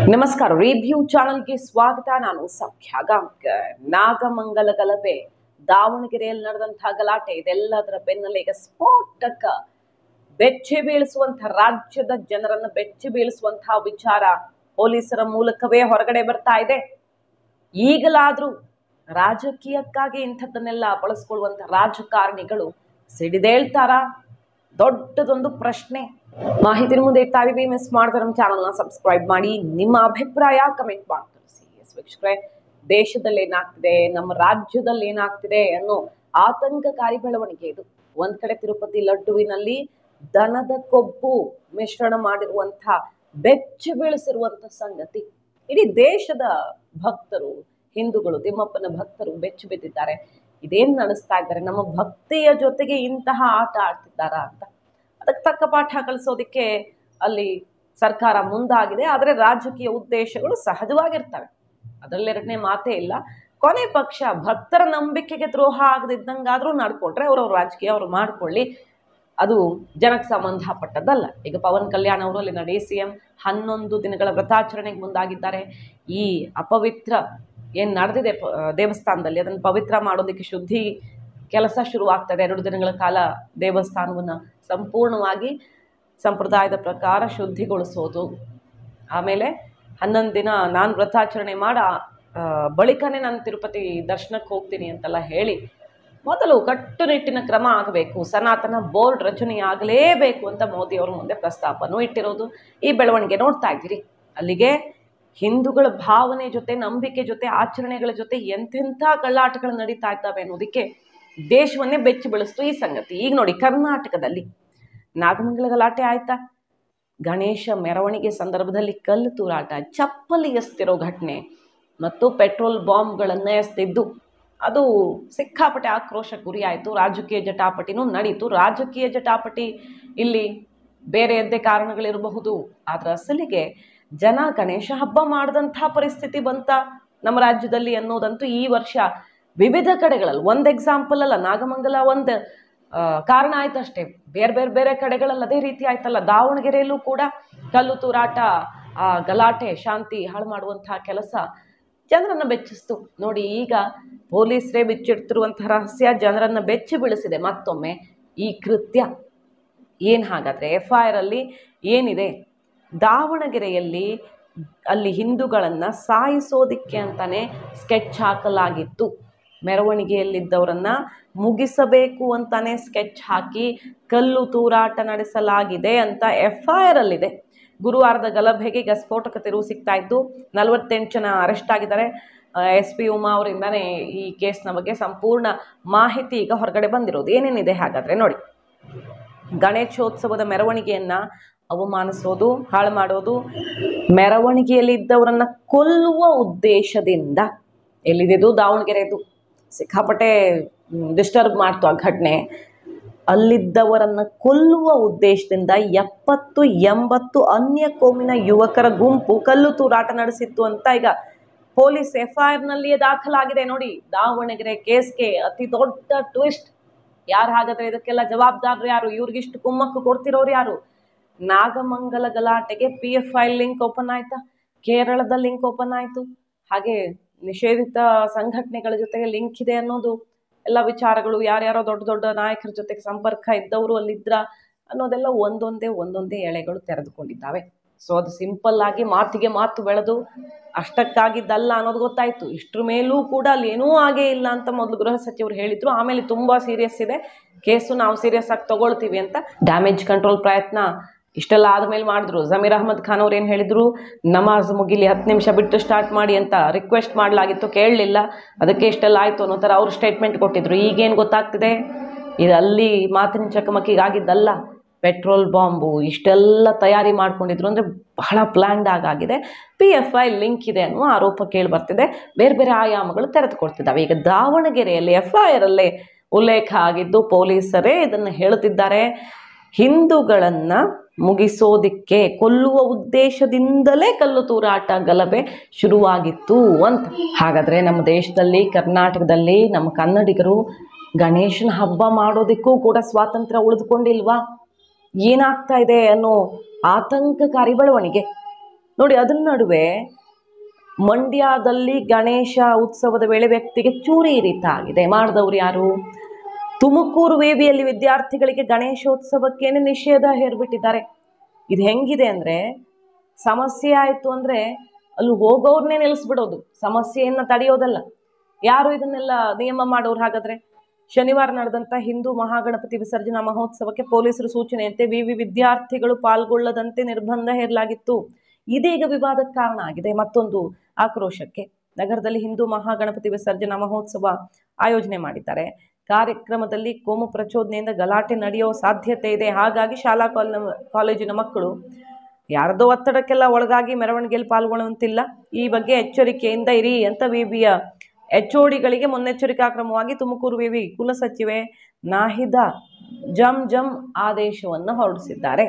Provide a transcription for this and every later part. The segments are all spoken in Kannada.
ನಮಸ್ಕಾರ ರಿವ್ಯೂ ಚಾನಲ್ಗೆ ಸ್ವಾಗತ ನಾನು ಸೌಖ್ಯ ಗಾಂವ್ಕರ್ ನಾಗಮಂಗಲ ಗಲಭೆ ದಾವಣಗೆರೆಯಲ್ಲಿ ನಡೆದಂತಹ ಗಲಾಟೆ ಇದೆಲ್ಲದರ ಬೆನ್ನಲ್ಲೇ ಈಗ ಸ್ಫೋಟಕ ಬೆಚ್ಚಿ ಬೀಳಿಸುವಂತಹ ರಾಜ್ಯದ ಜನರನ್ನ ಬೆಚ್ಚಿ ಬೀಳಿಸುವಂತಹ ವಿಚಾರ ಪೊಲೀಸರ ಮೂಲಕವೇ ಹೊರಗಡೆ ಬರ್ತಾ ಇದೆ ಈಗಲಾದ್ರೂ ರಾಜಕೀಯಕ್ಕಾಗಿ ಇಂಥದ್ದನ್ನೆಲ್ಲ ಬಳಸ್ಕೊಳ್ಳುವಂಥ ರಾಜಕಾರಣಿಗಳು ಸಿಡಿದೇಳ್ತಾರಾ ದೊಡ್ಡದೊಂದು ಪ್ರಶ್ನೆ ಮಾಹಿತಿ ಮುಂದೆ ಇಡ್ತಾ ಇದೀವಿ ಮಿಸ್ ಮಾಡಿದ್ರೆ ನಮ್ಮ ಚಾನಲ್ನ ಸಬ್ಸ್ಕ್ರೈಬ್ ಮಾಡಿ ನಿಮ್ಮ ಅಭಿಪ್ರಾಯ ಕಮೆಂಟ್ ಮಾಡಿ ತಿಳಿಸಿ ಎಸ್ ವೀಕ್ಷಕರೇ ದೇಶದಲ್ಲಿ ಏನಾಗ್ತಿದೆ ನಮ್ಮ ರಾಜ್ಯದಲ್ಲಿ ಏನಾಗ್ತಿದೆ ಅನ್ನೋ ಆತಂಕಕಾರಿ ಬೆಳವಣಿಗೆ ಇದು ಒಂದ್ ಕಡೆ ತಿರುಪತಿ ಲಡ್ಡುವಿನಲ್ಲಿ ದನದ ಕೊಬ್ಬು ಮಿಶ್ರಣ ಮಾಡಿರುವಂಥ ಬೆಚ್ಚಿ ಬೀಳಿಸಿರುವಂಥ ಸಂಗತಿ ಇಡೀ ದೇಶದ ಭಕ್ತರು ಹಿಂದೂಗಳು ತಿಮ್ಮಪ್ಪನ ಭಕ್ತರು ಬೆಚ್ಚಿ ಬಿದ್ದಿದ್ದಾರೆ ಇದೇನ್ ನಡೆಸ್ತಾ ಇದ್ದಾರೆ ನಮ್ಮ ಭಕ್ತಿಯ ಜೊತೆಗೆ ಇಂತಹ ಆಟ ಆಡ್ತಿದ್ದಾರಾ ಅಂತ ಅದಕ್ಕೆ ತಕ್ಕ ಪಾಠ ಕಲಿಸೋದಕ್ಕೆ ಅಲ್ಲಿ ಸರ್ಕಾರ ಮುಂದಾಗಿದೆ ಆದರೆ ರಾಜಕೀಯ ಉದ್ದೇಶಗಳು ಸಹಜವಾಗಿರ್ತವೆ ಅದರಲ್ಲಿ ಎರಡನೇ ಮಾತೇ ಇಲ್ಲ ಕೊನೆ ಪಕ್ಷ ಭಕ್ತರ ನಂಬಿಕೆಗೆ ದ್ರೋಹ ಆಗದಿದ್ದಂಗಾದ್ರೂ ನಡ್ಕೊಂಡ್ರೆ ಅವ್ರವ್ರ ರಾಜಕೀಯ ಅವ್ರು ಮಾಡ್ಕೊಳ್ಳಿ ಅದು ಜನಕ್ಕೆ ಸಂಬಂಧಪಟ್ಟದ್ದಲ್ಲ ಈಗ ಪವನ್ ಕಲ್ಯಾಣ್ ಅವರು ಅಲ್ಲಿನ ಡಿ ಸಿ ಎಂ ಹನ್ನೊಂದು ದಿನಗಳ ವ್ರತಾಚರಣೆಗೆ ಮುಂದಾಗಿದ್ದಾರೆ ಈ ಅಪವಿತ್ರ ಏನು ನಡೆದಿದೆ ಪ- ದೇವಸ್ಥಾನದಲ್ಲಿ ಅದನ್ನು ಪವಿತ್ರ ಮಾಡೋದಕ್ಕೆ ಶುದ್ಧಿ ಕೆಲಸ ಶುರುವಾಗ್ತದೆ ಎರಡು ದಿನಗಳ ಕಾಲ ದೇವಸ್ಥಾನವನ್ನು ಸಂಪೂರ್ಣವಾಗಿ ಸಂಪ್ರದಾಯದ ಪ್ರಕಾರ ಶುದ್ಧಿಗೊಳಿಸೋದು ಆಮೇಲೆ ಹನ್ನೊಂದು ದಿನ ನಾನು ವ್ರತಾಚರಣೆ ಮಾಡ ಆ, ಬಳಿಕನೇ ನಾನು ತಿರುಪತಿ ದರ್ಶನಕ್ಕೆ ಹೋಗ್ತೀನಿ ಅಂತೆಲ್ಲ ಹೇಳಿ ಮೊದಲು ಕಟ್ಟುನಿಟ್ಟಿನ ಕ್ರಮ ಆಗಬೇಕು ಸನಾತನ ಬೋರ್ಡ್ ರಚನೆಯಾಗಲೇಬೇಕು ಅಂತ ಮೋದಿ ಅವರು ಮುಂದೆ ಪ್ರಸ್ತಾಪನೂ ಇಟ್ಟಿರೋದು ಈ ಬೆಳವಣಿಗೆ ನೋಡ್ತಾ ಇದ್ದೀರಿ ಅಲ್ಲಿಗೆ ಹಿಂದೂಗಳ ಭಾವನೆ ಜೊತೆ ನಂಬಿಕೆ ಜೊತೆ ಆಚರಣೆಗಳ ಜೊತೆ ಎಂತೆಂಥ ಕಳ್ಳಾಟಗಳು ನಡೀತಾ ಇದ್ದಾವೆ ಅನ್ನೋದಕ್ಕೆ ದೇಶವನ್ನೇ ಬೆಚ್ಚಿ ಬೆಳೆಸ್ತು ಈ ಸಂಗತಿ ಈಗ ನೋಡಿ ಕರ್ನಾಟಕದಲ್ಲಿ ನಾಗಮಂಗಲ ಗಲಾಟೆ ಆಯ್ತಾ ಗಣೇಶ ಮೆರವಣಿಗೆ ಸಂದರ್ಭದಲ್ಲಿ ಕಲ್ಲು ತೂರಾಟ ಚಪ್ಪಲಿ ಎಸ್ತಿರೋ ಘಟನೆ ಮತ್ತು ಪೆಟ್ರೋಲ್ ಬಾಂಬ್ಗಳನ್ನು ಎಸ್ತಿದ್ದು ಅದು ಸಿಕ್ಕಾಪಟ್ಟೆ ಆಕ್ರೋಶಕ್ಕೆ ಗುರಿಯಾಯಿತು ರಾಜಕೀಯ ಜಟಾಪಟಿನೂ ನಡೀತು ರಾಜಕೀಯ ಜಟಾಪಟಿ ಇಲ್ಲಿ ಬೇರೆಯದ್ದೇ ಕಾರಣಗಳಿರಬಹುದು ಅದರ ಅಸಲಿಗೆ ಜನ ಗಣೇಶ ಹಬ್ಬ ಮಾಡಿದಂಥ ಪರಿಸ್ಥಿತಿ ಬಂತ ನಮ್ಮ ರಾಜ್ಯದಲ್ಲಿ ಅನ್ನೋದಂತೂ ಈ ವರ್ಷ ವಿವಿಧ ಕಡೆಗಳಲ್ಲಿ ಒಂದು ಎಕ್ಸಾಂಪಲ್ ಅಲ್ಲ ನಾಗಮಂಗಲ ಒಂದು ಆ, ಕಾರಣ ಆಯ್ತು ಅಷ್ಟೇ ಬೇರೆ ಬೇರೆ ಬೇರೆ ಕಡೆಗಳಲ್ಲಿ ಅದೇ ರೀತಿ ಆಯ್ತಲ್ಲ ದಾವಣಗೆರೆಯಲ್ಲೂ ಕೂಡ ಕಲ್ಲು ತೂರಾಟ ಆ ಗಲಾಟೆ ಶಾಂತಿ ಹಾಳು ಮಾಡುವಂತಹ ಕೆಲಸ ಜನರನ್ನು ಬೆಚ್ಚಿಸ್ತು ನೋಡಿ ಈಗ ಪೊಲೀಸರೇ ಬಿಚ್ಚಿಡ್ತಿರುವಂತಹ ರಹಸ್ಯ ಜನರನ್ನು ಬೆಚ್ಚಿ ಬೀಳಿಸಿದೆ ಮತ್ತೊಮ್ಮೆ ಈ ಕೃತ್ಯ ಏನು ಹಾಗಾದರೆ ಎಫ್ ಐ ಆರಲ್ಲಿ ಏನಿದೆ ದಾವಣಗೆರೆಯಲ್ಲಿ ಅಲ್ಲಿ ಹಿಂದೂಗಳನ್ನು ಸಾಯಿಸೋದಿಕ್ಕೆ ಅಂತಲೇ ಸ್ಕೆಚ್ ಹಾಕಲಾಗಿತ್ತು ಮೆರವಣಿಗೆಯಲ್ಲಿದ್ದವರನ್ನು ಮುಗಿಸಬೇಕು ಅಂತಾನೆ ಸ್ಕೆಚ್ ಹಾಕಿ ಕಲ್ಲು ತೂರಾಟ ನಡೆಸಲಾಗಿದೆ ಅಂತ ಎಫ್ ಐ ಆರಲ್ಲಿದೆ ಗುರುವಾರದ ಗಲಭೆಗೆ ಈಗ ಸ್ಫೋಟಕ ತಿರುವು ಸಿಗ್ತಾ ಇದ್ದು ನಲವತ್ತೆಂಟು ಜನ ಅರೆಸ್ಟ್ ಆಗಿದ್ದಾರೆ ಎಸ್ ಪಿ ಉಮಾ ಅವರಿಂದನೇ ಈ ಕೇಸ್ನ ಬಗ್ಗೆ ಸಂಪೂರ್ಣ ಮಾಹಿತಿ ಈಗ ಹೊರಗಡೆ ಬಂದಿರೋದು ಏನೇನಿದೆ ಹಾಗಾದರೆ ನೋಡಿ ಗಣೇಶೋತ್ಸವದ ಮೆರವಣಿಗೆಯನ್ನು ಅವಮಾನಿಸೋದು ಹಾಳು ಮಾಡೋದು ಮೆರವಣಿಗೆಯಲ್ಲಿ ಇದ್ದವರನ್ನು ಕೊಲ್ಲುವ ಉದ್ದೇಶದಿಂದ ಎಲ್ಲಿದ್ದು ದಾವಣಗೆರೆದು ಸಿಕ್ಕಾಪಟ್ಟೆ ಡಿಸ್ಟರ್ಬ್ ಮಾಡ್ತು ಆ ಘಟನೆ ಅಲ್ಲಿದ್ದವರನ್ನು ಕೊಲ್ಲುವ ಉದ್ದೇಶದಿಂದ ಎಪ್ಪತ್ತು ಎಂಬತ್ತು ಅನ್ಯ ಕೋಮಿನ ಯುವಕರ ಗುಂಪು ಕಲ್ಲು ತೂರಾಟ ನಡೆಸಿತ್ತು ಅಂತ ಈಗ ಪೊಲೀಸ್ ಎಫ್ ಐ ಆರ್ನಲ್ಲಿಯೇ ದಾಖಲಾಗಿದೆ ನೋಡಿ ದಾವಣಗೆರೆ ಕೇಸ್ಗೆ ಅತಿ ದೊಡ್ಡ ಟ್ವಿಸ್ಟ್ ಯಾರು ಹಾಗಾದ್ರೆ ಇದಕ್ಕೆಲ್ಲ ಜವಾಬ್ದಾರರು ಯಾರು ಇವ್ರಿಗಿಷ್ಟು ಕುಮ್ಮಕ್ಕು ಕೊಡ್ತಿರೋರು ಯಾರು ನಾಗಮಂಗಲ ಗಲಾಟೆಗೆ P F I link open ಆಯ್ತಾ ಕೇರಳದ ಲಿಂಕ್ ಓಪನ್ ಆಯಿತು ಹಾಗೆ ನಿಷೇಧಿತ ಸಂಘಟನೆಗಳ ಜೊತೆಗೆ ಲಿಂಕ್ ಇದೆ ಅನ್ನೋದು ಎಲ್ಲ ವಿಚಾರಗಳು ಯಾರ್ಯಾರೋ ದೊಡ್ಡ ದೊಡ್ಡ ನಾಯಕರ ಜೊತೆಗೆ ಸಂಪರ್ಕ ಇದ್ದವರು ಅಲ್ಲಿದ್ರ ಅನ್ನೋದೆಲ್ಲ ಒಂದೊಂದೇ ಒಂದೊಂದೇ ಎಳೆಗಳು ತೆರೆದುಕೊಂಡಿದ್ದಾವೆ ಸೊ ಅದು ಸಿಂಪಲ್ ಆಗಿ ಮಾತಿಗೆ ಮಾತು ಬೆಳೆದು ಅಷ್ಟಕ್ಕಾಗಿದ್ದಲ್ಲ ಅನ್ನೋದು ಗೊತ್ತಾಯಿತು ಇಷ್ಟ್ರ ಮೇಲೂ ಕೂಡ ಅಲ್ಲಿ ಏನೂ ಆಗೇ ಇಲ್ಲ ಅಂತ ಮೊದಲು ಗೃಹ ಸಚಿವರು ಹೇಳಿದ್ರು ಆಮೇಲೆ ತುಂಬ ಸೀರಿಯಸ್ ಇದೆ ಕೇಸು ನಾವು ಸೀರಿಯಸ್ ಆಗಿ ತಗೊಳ್ತೀವಿ ಅಂತ ಡ್ಯಾಮೇಜ್ ಕಂಟ್ರೋಲ್ ಪ್ರಯತ್ನ ಇಷ್ಟೆಲ್ಲ ಆದಮೇಲೆ ಮಾಡಿದ್ರು ಜಮೀರ್ ಅಹಮದ್ ಖಾನ್ ಅವ್ರು ಏನು ಹೇಳಿದರು ನಮಾಜ್ ಮುಗಿಲಿ ಹತ್ತು ನಿಮಿಷ ಬಿಟ್ಟು ಸ್ಟಾರ್ಟ್ ಮಾಡಿ ಅಂತ ರಿಕ್ವೆಸ್ಟ್ ಮಾಡಲಾಗಿತ್ತು ಕೇಳಲಿಲ್ಲ ಅದಕ್ಕೆ ಇಷ್ಟೆಲ್ಲ ಆಯಿತು ಅನ್ನೋ ಥರ ಅವರು ಸ್ಟೇಟ್ಮೆಂಟ್ ಕೊಟ್ಟಿದ್ರು ಈಗೇನು ಗೊತ್ತಾಗ್ತಿದೆ ಇದು ಅಲ್ಲಿ ಮಾತಿನ ಚಕಮಕಿಗಾಗಿದ್ದಲ್ಲ ಪೆಟ್ರೋಲ್ ಬಾಂಬು ಇಷ್ಟೆಲ್ಲ ತಯಾರಿ ಮಾಡ್ಕೊಂಡಿದ್ರು ಅಂದರೆ ಬಹಳ ಪ್ಲ್ಯಾಂಡ್ ಆಗಿದೆ ಪಿ ಎಫ್ ಐ ಲಿಂಕ್ ಇದೆ ಅನ್ನುವ ಆರೋಪ ಕೇಳಿ ಬರ್ತಿದೆ ಬೇರೆ ಬೇರೆ ಆಯಾಮಗಳು ತೆರೆದುಕೊಡ್ತಿದ್ದಾವೆ ಈಗ ದಾವಣಗೆರೆಯಲ್ಲಿ ಎಫ್ ಐ ಆರಲ್ಲೇ ಉಲ್ಲೇಖ ಆಗಿದ್ದು ಪೊಲೀಸರೇ ಇದನ್ನು ಹೇಳುತ್ತಿದ್ದಾರೆ ಹಿಂದೂಗಳನ್ನು ಮುಗಿಸೋದಿಕ್ಕೆ ಕೊಲ್ಲುವ ಉದ್ದೇಶದಿಂದಲೇ ಕಲ್ಲು ತೂರಾಟ ಗಲಭೆ ಶುರುವಾಗಿತ್ತು ಅಂತ ಹಾಗಾದರೆ ನಮ್ಮ ದೇಶದಲ್ಲಿ ಕರ್ನಾಟಕದಲ್ಲಿ ನಮ್ಮ ಕನ್ನಡಿಗರು ಗಣೇಶನ ಹಬ್ಬ ಮಾಡೋದಕ್ಕೂ ಕೂಡ ಸ್ವಾತಂತ್ರ್ಯ ಉಳಿದುಕೊಂಡಿಲ್ವಾ ಏನಾಗ್ತಾ ಇದೆ ಅನ್ನೋ ಆತಂಕಕಾರಿ ಬೆಳವಣಿಗೆ ನೋಡಿ ಅದರ ನಡುವೆ ಮಂಡ್ಯದಲ್ಲಿ ಗಣೇಶ ಉತ್ಸವದ ವೇಳೆ ವ್ಯಕ್ತಿಗೆ ಚೂರಿ ಇರಿತ ಆಗಿದೆ ಮಾಡಿದವರು ಯಾರು ತುಮಕೂರು ವೇವಿಯಲ್ಲಿ ವಿದ್ಯಾರ್ಥಿಗಳಿಗೆ ಗಣೇಶೋತ್ಸವಕ್ಕೇನೆ ನಿಷೇಧ ಹೇರ್ಬಿಟ್ಟಿದ್ದಾರೆ ಇದು ಹೆಂಗಿದೆ ಅಂದರೆ ಸಮಸ್ಯೆ ಆಯಿತು ಅಂದರೆ ಅಲ್ಲಿ ಹೋಗೋರ್ನೇ ನಿಲ್ಲಿಸ್ಬಿಡೋದು ಸಮಸ್ಯೆಯನ್ನು ತಡೆಯೋದಲ್ಲ ಯಾರು ಇದನ್ನೆಲ್ಲ ನಿಯಮ ಮಾಡೋರು ಹಾಗಾದರೆ ಶನಿವಾರ ನಡೆದಂಥ ಹಿಂದೂ ಮಹಾಗಣಪತಿ ವಿಸರ್ಜನಾ ಮಹೋತ್ಸವಕ್ಕೆ ಪೊಲೀಸರು ಸೂಚನೆಯಂತೆ ವಿವಿ ವಿದ್ಯಾರ್ಥಿಗಳು ಪಾಲ್ಗೊಳ್ಳದಂತೆ ನಿರ್ಬಂಧ ಹೇರಲಾಗಿತ್ತು ಇದೀಗ ವಿವಾದಕ್ಕೆ ಕಾರಣ ಆಗಿದೆ ಮತ್ತೊಂದು ಆಕ್ರೋಶಕ್ಕೆ ನಗರದಲ್ಲಿ ಹಿಂದೂ ಮಹಾಗಣಪತಿ ವಿಸರ್ಜನಾ ಮಹೋತ್ಸವ ಆಯೋಜನೆ ಮಾಡಿದ್ದಾರೆ ಕಾರ್ಯಕ್ರಮದಲ್ಲಿ ಕೋಮು ಪ್ರಚೋದನೆಯಿಂದ ಗಲಾಟೆ ನಡೆಯೋ ಸಾಧ್ಯತೆ ಇದೆ ಹಾಗಾಗಿ ಶಾಲಾ ಕಾಲ ಕಾಲೇಜಿನ ಮಕ್ಕಳು ಯಾರದೋ ಒತ್ತಡಕ್ಕೆಲ್ಲ ಒಳಗಾಗಿ ಮೆರವಣಿಗೆಯಲ್ಲಿ ಪಾಲ್ಗೊಳ್ಳುವಂತಿಲ್ಲ ಈ ಬಗ್ಗೆ ಎಚ್ಚರಿಕೆಯಿಂದ ಇರಿ ಅಂತ ವಿಬಿಯ ಎಚ್ ಡಿಗಳಿಗೆ ಮುನ್ನೆಚ್ಚರಿಕಾ ಕ್ರಮವಾಗಿ ತುಮಕೂರು ವಿವಿ ಕುಲಸಚಿವೆ ನಾಹಿದಾ ಜಮ್ ಜಮ್ ಆದೇಶವನ್ನು ಹೊರಡಿಸಿದ್ದಾರೆ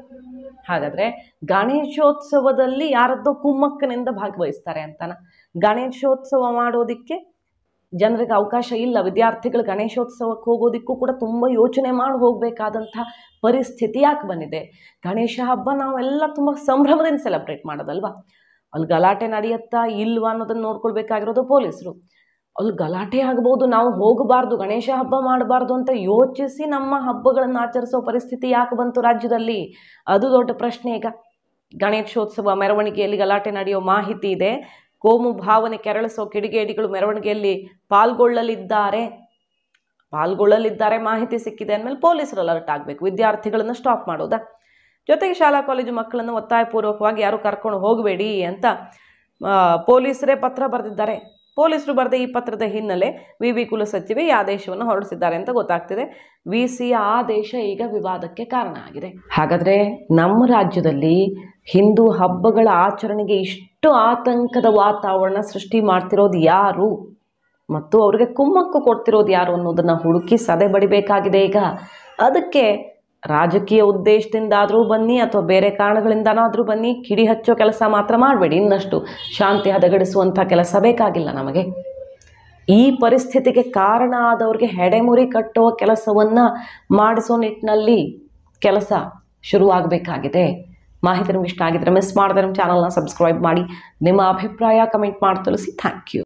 ಹಾಗಾದರೆ ಗಣೇಶೋತ್ಸವದಲ್ಲಿ ಯಾರದ್ದೋ ಕುಮ್ಮಕ್ಕನಿಂದ ಭಾಗವಹಿಸ್ತಾರೆ ಅಂತನ ಗಣೇಶೋತ್ಸವ ಮಾಡೋದಕ್ಕೆ ಜನರಿಗೆ ಅವಕಾಶ ಇಲ್ಲ ವಿದ್ಯಾರ್ಥಿಗಳು ಗಣೇಶೋತ್ಸವಕ್ಕೆ ಹೋಗೋದಕ್ಕೂ ಕೂಡ ತುಂಬ ಯೋಚನೆ ಮಾಡಿ ಹೋಗಬೇಕಾದಂಥ ಪರಿಸ್ಥಿತಿ ಯಾಕೆ ಬಂದಿದೆ ಗಣೇಶ ಹಬ್ಬ ನಾವೆಲ್ಲ ತುಂಬ ಸಂಭ್ರಮದಿಂದ ಸೆಲೆಬ್ರೇಟ್ ಮಾಡೋದಲ್ವಾ ಅಲ್ಲಿ ಗಲಾಟೆ ನಡೆಯುತ್ತಾ ಇಲ್ವಾ ಅನ್ನೋದನ್ನು ನೋಡ್ಕೊಳ್ಬೇಕಾಗಿರೋದು ಪೊಲೀಸರು ಅಲ್ಲಿ ಗಲಾಟೆ ಆಗ್ಬೋದು ನಾವು ಹೋಗಬಾರ್ದು ಗಣೇಶ ಹಬ್ಬ ಮಾಡಬಾರ್ದು ಅಂತ ಯೋಚಿಸಿ ನಮ್ಮ ಹಬ್ಬಗಳನ್ನು ಆಚರಿಸೋ ಪರಿಸ್ಥಿತಿ ಯಾಕೆ ಬಂತು ರಾಜ್ಯದಲ್ಲಿ ಅದು ದೊಡ್ಡ ಪ್ರಶ್ನೆ ಈಗ ಗಣೇಶೋತ್ಸವ ಮೆರವಣಿಗೆಯಲ್ಲಿ ಗಲಾಟೆ ನಡೆಯೋ ಮಾಹಿತಿ ಇದೆ ಕೋಮು ಭಾವನೆ ಕೆರಳಿಸೋ ಕಿಡಿಗೇಡಿಗಳು ಮೆರವಣಿಗೆಯಲ್ಲಿ ಪಾಲ್ಗೊಳ್ಳಲಿದ್ದಾರೆ ಪಾಲ್ಗೊಳ್ಳಲಿದ್ದಾರೆ ಮಾಹಿತಿ ಸಿಕ್ಕಿದೆ ಅಂದಮೇಲೆ ಪೊಲೀಸರು ಅಲರ್ಟ್ ಆಗಬೇಕು ವಿದ್ಯಾರ್ಥಿಗಳನ್ನು ಸ್ಟಾಪ್ ಮಾಡೋದಾ ಜೊತೆಗೆ ಶಾಲಾ ಕಾಲೇಜು ಮಕ್ಕಳನ್ನು ಒತ್ತಾಯಪೂರ್ವಕವಾಗಿ ಯಾರು ಕರ್ಕೊಂಡು ಹೋಗಬೇಡಿ ಅಂತ ಆ, ಪೊಲೀಸರೇ ಪತ್ರ ಬರೆದಿದ್ದಾರೆ ಪೊಲೀಸರು ಬರೆದ ಈ ಪತ್ರದ ಹಿನ್ನೆಲೆ ವಿ ವಿ ಕುಲಸಚಿವೆ ಈ ಆದೇಶವನ್ನು ಹೊರಡಿಸಿದ್ದಾರೆ ಅಂತ ಗೊತ್ತಾಗ್ತಿದೆ ವಿ ಸಿಯ ಆದೇಶ ಈಗ ವಿವಾದಕ್ಕೆ ಕಾರಣ ಆಗಿದೆ ಹಾಗಾದರೆ ನಮ್ಮ ರಾಜ್ಯದಲ್ಲಿ ಹಿಂದೂ ಹಬ್ಬಗಳ ಆಚರಣೆಗೆ ಇಷ್ಟು ಆತಂಕದ ವಾತಾವರಣ ಸೃಷ್ಟಿ ಮಾಡ್ತಿರೋದು ಯಾರು ಮತ್ತು ಅವರಿಗೆ ಕುಮ್ಮಕ್ಕು ಕೊಡ್ತಿರೋದು ಯಾರು ಅನ್ನೋದನ್ನು ಹುಡುಕಿ ಸದೆ ಬಡಿಬೇಕಾಗಿದೆ ಈಗ ಅದಕ್ಕೆ ರಾಜಕೀಯ ಉದ್ದೇಶದಿಂದಾದರೂ ಬನ್ನಿ ಅಥವಾ ಬೇರೆ ಕಾರಣಗಳಿಂದನಾದರೂ ಬನ್ನಿ ಕಿಡಿ ಹಚ್ಚೋ ಕೆಲಸ ಮಾತ್ರ ಮಾಡಬೇಡಿ ಇನ್ನಷ್ಟು ಶಾಂತಿ ಹದಗಡಿಸುವಂಥ ಕೆಲಸ ಬೇಕಾಗಿಲ್ಲ ನಮಗೆ ಈ ಪರಿಸ್ಥಿತಿಗೆ ಕಾರಣ ಆದವ್ರಿಗೆ ಹೆಡೆಮುರಿ ಕಟ್ಟುವ ಕೆಲಸವನ್ನು ಮಾಡಿಸೋ ನಿಟ್ಟಿನಲ್ಲಿ ಕೆಲಸ ಶುರುವಾಗಬೇಕಾಗಿದೆ ಮಾಹಿತಿ ನಿಮ್ಗೆ ಇಷ್ಟ ಆಗಿದ್ರೆ ಮಿಸ್ ಮಾಡಿದ್ರೆ ನಮ್ಮ ಚಾನಲ್ನ ಸಬ್ಸ್ಕ್ರೈಬ್ ಮಾಡಿ ನಿಮ್ಮ ಅಭಿಪ್ರಾಯ ಕಮೆಂಟ್ ಮಾಡಿ ತಿಳಿಸಿ ಥ್ಯಾಂಕ್ ಯು